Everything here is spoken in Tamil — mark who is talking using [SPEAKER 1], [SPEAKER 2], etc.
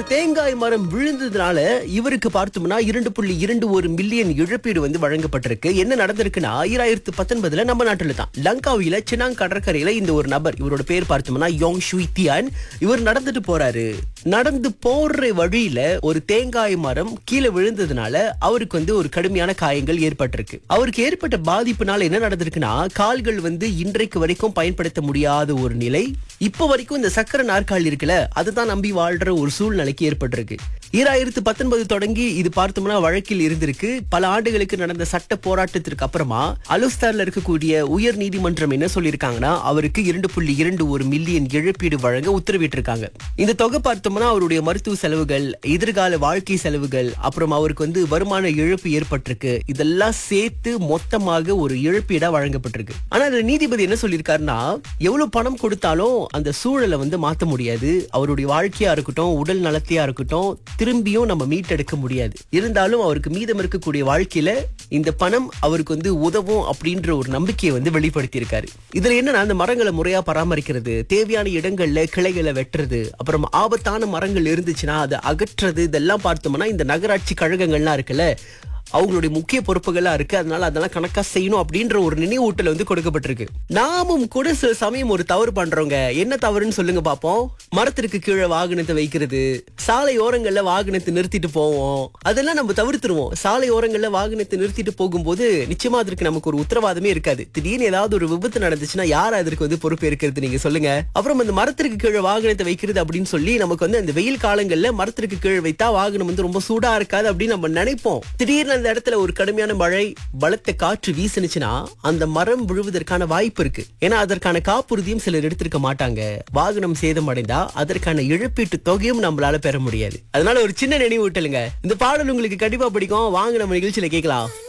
[SPEAKER 1] தேங்காய் மரம் விழுந்ததுனால இவருக்கு பார்த்தோம்னா இரண்டு புள்ளி இரண்டு ஒரு மில்லியன் இழப்பீடு வந்து வழங்கப்பட்டிருக்கு என்ன நடந்திருக்குன்னா ஆயிரத்தி பத்தொன்பதுல நம்ம நாட்டுல தான் லங்காவில சினாங் கடற்கரையில இந்த ஒரு நபர் இவரோட பேர் பார்த்தோம்னா யோங் ஷுய் தியான் இவர் நடந்துட்டு போறாரு நடந்து போற வழியில ஒரு தேங்காய் மரம் கீழே விழுந்ததுனால அவருக்கு வந்து ஒரு கடுமையான காயங்கள் ஏற்பட்டிருக்கு அவருக்கு ஏற்பட்ட பாதிப்புனால என்ன நடந்திருக்குன்னா கால்கள் வந்து இன்றைக்கு வரைக்கும் பயன்படுத்த முடியாத ஒரு நிலை இப்ப வரைக்கும் இந்த சக்கர நாற்காலி இருக்குல்ல அதுதான் நம்பி வாழ்ற ஒரு சூழ்நிலைக்கு ஏற்பட்டிருக்கு ஈராயிரத்து பத்தொன்பது தொடங்கி இது பார்த்தோம்னா வழக்கில் இருந்திருக்கு பல ஆண்டுகளுக்கு நடந்த சட்ட போராட்டத்திற்கு அப்புறமா அலுஸ்தார்ல இருக்கக்கூடிய உயர் நீதிமன்றம் என்ன சொல்லியிருக்காங்கன்னா அவருக்கு இரண்டு புள்ளி இரண்டு ஒரு மில்லியன் இழப்பீடு வழங்க உத்தரவிட்டிருக்காங்க இந்த தொகை பார்த்தோம்னா அவருடைய மருத்துவ செலவுகள் எதிர்கால வாழ்க்கை செலவுகள் அப்புறம் அவருக்கு வந்து வருமான இழப்பு ஏற்பட்டிருக்கு இதெல்லாம் சேர்த்து மொத்தமாக ஒரு இழப்பீடா வழங்கப்பட்டிருக்கு ஆனா அந்த நீதிபதி என்ன சொல்லியிருக்காருன்னா எவ்வளவு பணம் கொடுத்தாலும் அந்த சூழலை வந்து மாத்த முடியாது அவருடைய வாழ்க்கையா இருக்கட்டும் உடல் நலத்தையா இருக்கட்டும் திரும்பியும் நம்ம மீட்டெடுக்க முடியாது இருந்தாலும் அவருக்கு மீதம் இருக்கக்கூடிய வாழ்க்கையில இந்த பணம் அவருக்கு வந்து உதவும் அப்படின்ற ஒரு நம்பிக்கையை வந்து வெளிப்படுத்தியிருக்காரு இதுல என்னன்னா அந்த மரங்களை முறையா பராமரிக்கிறது தேவையான இடங்கள்ல கிளைகளை வெட்டுறது அப்புறம் ஆபத்தான மரங்கள் இருந்துச்சுன்னா அதை அகற்றுறது இதெல்லாம் பார்த்தோம்னா இந்த நகராட்சி கழகங்கள்லாம் இருக்குல்ல அவங்களுடைய முக்கிய பொறுப்புகளா இருக்கு அதனால அதெல்லாம் கணக்கா செய்யணும் அப்படின்ற ஒரு நினைவூட்டல் வந்து கொடுக்கப்பட்டிருக்கு நாமும் கூட சில சமயம் ஒரு தவறு பண்றோங்க என்ன தவறுன்னு சொல்லுங்க பாப்போம் மரத்திற்கு கீழே வாகனத்தை வைக்கிறது சாலை ஓரங்கள்ல வாகனத்தை நிறுத்திட்டு போவோம் அதெல்லாம் நம்ம தவிர்த்துருவோம் சாலை ஓரங்கள்ல வாகனத்தை நிறுத்திட்டு போகும்போது நிச்சயமா அதற்கு நமக்கு ஒரு உத்தரவாதமே இருக்காது திடீர்னு ஏதாவது ஒரு விபத்து நடந்துச்சுன்னா யார் அதற்கு வந்து பொறுப்பு இருக்கிறது நீங்க சொல்லுங்க அப்புறம் அந்த மரத்திற்கு கீழே வாகனத்தை வைக்கிறது அப்படின்னு சொல்லி நமக்கு வந்து அந்த வெயில் காலங்கள்ல மரத்திற்கு கீழே வைத்தா வாகனம் வந்து ரொம்ப சூடா இருக்காது அப்படின்னு நம்ம நினைப்போம் திடீர்னு அந்த இடத்துல ஒரு கடுமையான மழை பலத்த காற்று வீசுனுச்சுன்னா அந்த மரம் விழுவதற்கான வாய்ப்பு இருக்கு ஏன்னா அதற்கான காப்புறுதியும் சிலர் எடுத்திருக்க மாட்டாங்க வாகனம் சேதமடைந்தா அதற்கான இழப்பீட்டு தொகையும் நம்மளால பெற முடியாது அதனால ஒரு சின்ன நினைவூட்டலுங்க இந்த பாடல் உங்களுக்கு கண்டிப்பா பிடிக்கும் வாங்க நம்ம நிகழ்ச்சியில கேட்கலாம்